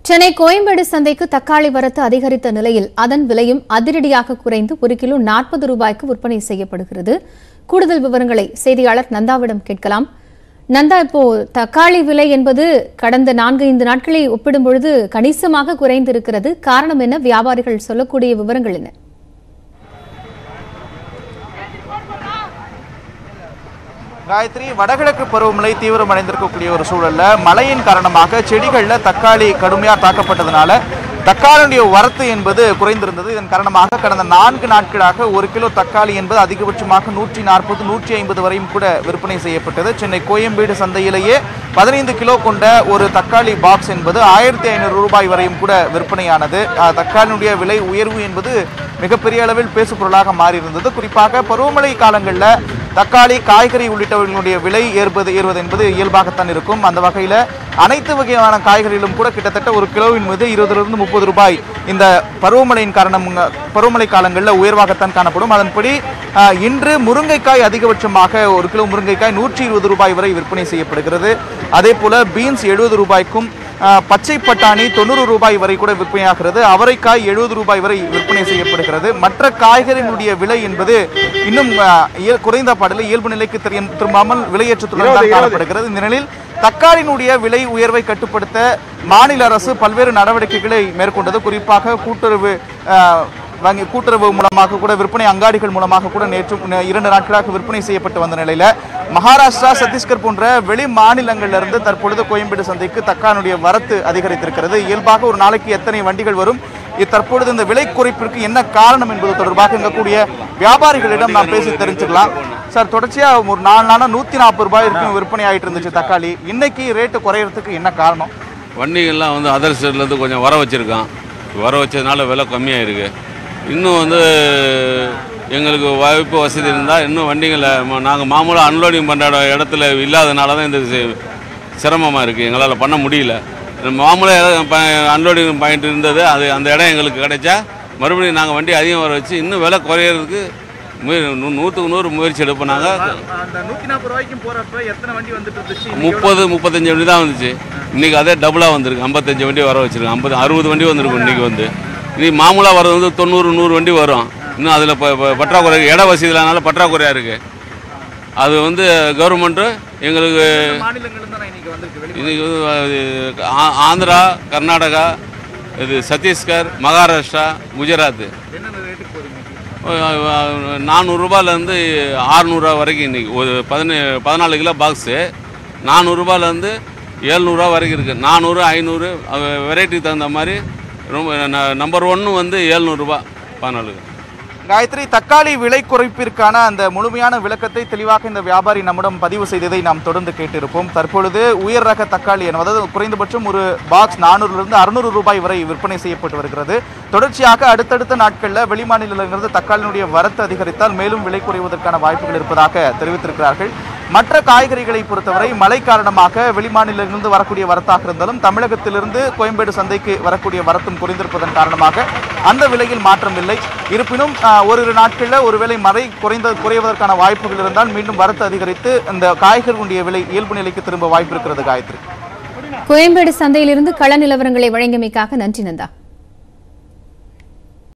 சென்னை கோயம்பேடு சந்தைக்கு தக்காளி வரத்து அதிகரித்த நிலையில் அதன் விலையும் அதிரடியாக குறைந்து ஒரு கிலோ நாற்பது ரூபாய்க்கு விற்பனை செய்யப்படுகிறது கூடுதல் விவரங்களை செய்தியாளர் நந்தாவிடம் கேட்கலாம் நந்தா இப்போ தக்காளி விலை என்பது கடந்த நான்கு ஐந்து நாட்களை ஒப்பிடும் பொழுது கணிசமாக குறைந்திருக்கிறது காரணம் என்ன வியாபாரிகள் சொல்லக்கூடிய விவரங்கள் என்ன காயத்ரி வடகிழக்கு பருவமழை தீவிரமடைந்திருக்கக்கூடிய ஒரு சூழல்ல மழையின் காரணமாக செடிகள்ல தக்காளி கடுமையா தாக்கப்பட்டதுனால தக்காளியுடைய வரத்து என்பது குறைந்திருந்தது இதன் காரணமாக கடந்த நான்கு நாட்களாக ஒரு கிலோ தக்காளி என்பது அதிகபட்சமாக நூற்றி நாற்பது நூற்றி ஐம்பது வரையும் கூட விற்பனை செய்யப்பட்டது சென்னை கோயம்பேடு சந்தையிலேயே பதினைந்து கிலோ கொண்ட ஒரு தக்காளி பாக்ஸ் என்பது ஆயிரத்தி ஐநூறு ரூபாய் வரையும் கூட விற்பனையானது அஹ், தக்காளியினுடைய விலை உயர்வு என்பது மிகப்பெரிய அளவில் பேசுபொருளாக மாறியிருந்தது குறிப்பாக பருவமழை காலங்களில் தக்காளி காய்கறி உள்ளிட்டவர்களுடைய விலை ஏற்பது ஏறுவது என்பது இயல்பாகத்தான் இருக்கும் அந்த வகையில் அனைத்து வகையான காய்கறிகளும் கூட கிட்டத்தட்ட ஒரு கிலோவின் மீது இருபதிலிருந்து முப்பது ரூபாய் இந்த பருவமழையின் காரணம் பருவமழை காலங்களில் உயர்வாகத்தான் காணப்படும் அதன்படி ஆஹ், இன்று முருங்கைக்காய் அதிகபட்சமாக ஒரு கிலோ முருங்கைக்காய் நூற்றி இருபது ரூபாய் வரை விற்பனை செய்யப்படுகிறது அதே போல பீன்ஸ் எழுபது ரூபாய்க்கும் ஆஹ், பச்சை பட்டாணி தொண்ணூறு ரூபாய் வரை கூட விற்பனையாகிறது அவரைக்காய் எழுபது ரூபாய் வரை விற்பனை செய்யப்படுகிறது மற்ற காய்கறிகளுடைய விலை என்பது இன்னும் ஆஹ், இயல்- குறைந்த பாடலில் இயல்பு நிலைக்கு தெரியும் திரும்பாமல் விலையேற்றத்துடன் தான் காணப்படுகிறது இந்த நிலையில் தக்காளியினுடைய விலை உயர்வை கட்டுப்படுத்த மாநில அரசு பல்வேறு நடவடிக்கைகளை மேற்கொண்டது குறிப்பாக கூட்டுறவு ஆஹ், வங்கி கூட்டுறவு மூலமாக கூட விற்பனை அங்காடிகள் மூலமாக கூட நேற்று நே- இரண்டு நாட்களாக விற்பனை செய்யப்பட்டு வந்த நிலையில மகாராஷ்டிரா சத்தீஸ்கர் போன்ற வெளி மாநிலங்கள்ல இருந்து தற்பொழுது கோயம்பேடு சந்தைக்கு தக்கானுடைய வரத்து அதிகரித்திருக்கிறது இயல்பாக ஒரு நாளைக்கு எத்தனை வண்டிகள் வரும் இ- தற்பொழுது இந்த விலை குறைப்பிற்கு என்ன காரணம் என்பது தொடர்பாக இருக்கக்கூடிய வியாபாரிகளிடம் நாம் பேசி தெரிஞ்சுக்கலாம் சார் தொடர்ச்சியா ஒரு நாலு நாளா நூத்தி நாற்பது ரூபாய் வரைக்கும் விற்பனை ஆயிட்டு இருந்துச்சு தக்காளி இன்னைக்கு ரேட்டு குறையறதுக்கு என்ன காரணம் வண்டிகள்லாம் வந்து அதர் ஸ்டேட்லேருந்து கொஞ்சம் வர வச்சுருக்கான் வர வச்சதுனால விலை கம்மியாக இருக்குது இன்னும் வந்து எங்களுக்கு வாய்ப்பு வசதி இருந்தால் இன்னும் வண்டிகளை நாங்கள் மாமூலாக அன்லோடிங் பண்ணுற இடத்துல இல்லாதனால தான் இந்த சி- சிரமமாக இருக்குது எங்களால் பண்ண முடியல மாமூலாக அன்லோடிங் பாயிண்ட் இருந்தது அது அந்த இடம் எங்களுக்கு கிடைச்சா மறுபடியும் நாங்கள் வண்டி அதிகம் வர வச்சு இன்னும் விலை குறையிறதுக்கு முய- நூ- நூற்றுக்கு நூறு முயற்சி எடுப்போம் நாங்கள் அந்த நூத்தி நாற்பது ரூபாய்க்கும் போறப்ப எத்தனை வண்டி வந்துட்டு இருந்துச்சு முப்பது முப்பத்தஞ்சு வண்டி தான் வந்துச்சு இன்னைக்கு அதே டபுளாக வந்திருக்கு ஐம்பத்தஞ்சு வண்டி வர வச்சிருக்கு ஐம்பது அறுபது வண்டி வந்திருக்கும் இன்னைக்கு வந்து இன்னைக்கு மாமூலாக வர்றது வந்து தொண்ணூறு நூறு வண்டி வரும் இன்னும் அதில் ப ப- பற்றாக்குறை இட வசதி இல்லாதனால பற்றாக்குறையாக இருக்குது அது வந்து கவர்மெண்ட்டு எங்களுக்கு மாநிலங்கள் தான் இன்னைக்கு வந்திருக்கு இன்னைக்கு வந்து அது ஆ- ஆந்திரா கர்நாடகா இது சத்தீஸ்கர் மகாராஷ்டிரா குஜராத் என்னென்ன ரேட்டுக்கு போகுது இன்னைக்கு நானூறுரூபாலேருந்து ஆறுநூறுவா வரைக்கும் இன்றைக்கி ஒரு பதினே பதினாலு கிலோ பாக்ஸு நானூறுரூபாலேருந்து ஏழ்நூறுவா வரைக்கும் இருக்குது நானூறு ஐநூறு வெரைட்டிக்கு தகுந்த மாதிரி ரொம்ப நம்பர் ஒன்று வந்து ஏழ்நூறுபா பதினாலு காயத்ரி தக்காளி விலை குறைப்பிற்கான அந்த முழுமையான விளக்கத்தை தெளிவாக இந்த வியாபாரி நம்மிடம் பதிவு செய்ததை நாம் தொடர்ந்து கேட்டிருப்போம் தற்பொழுது உயர் ரக தக்காளி என- அதாவது குறைந்தபட்சம் ஒரு பாக்ஸ் நானூறுலேருந்து அறுநூறு ரூபாய் வரை விற்பனை செய்யப்பட்டு வருகிறது தொடர்ச்சியாக அடுத்தடுத்த நாட்களில் வெளிமாநிலங்களிலிருந்து தக்காளியினுடைய வரத்து அதிகரித்தால் மேலும் விலை குறைவதற்கான வாய்ப்புகள் இருப்பதாக தெரிவித்திருக்கிறார்கள் மற்ற காய்கறிகளை பொறுத்தவரை மழை காரணமாக வெளிமாநிலங்களிலிருந்து வரக்கூடிய வரத்தாக இருந்தாலும் தமிழகத்திலிருந்து கோயம்பேடு சந்தைக்கு வரக்கூடிய வரத்தும் குறைந்திருப்பதன் காரணமாக அந்த விலையில் மாற்றம் இல்லை இருப்பினும் ஆஹ், ஓரிரு நாட்களில் ஒருவேளை மழை குறைந்த குறைவதற்கான வாய்ப்புகள் இருந்தால் மீண்டும் வரத்து அதிகரித்து இந்த காய்கறிகளுடைய விலை இயல்பு நிலைக்கு திரும்ப வாய்ப்பு இருக்கிறது காயத்ரி கோயம்பேடு சந்தையிலிருந்து கள நிலவரங்களை வழங்கியமைக்காக நன்றி நந்தா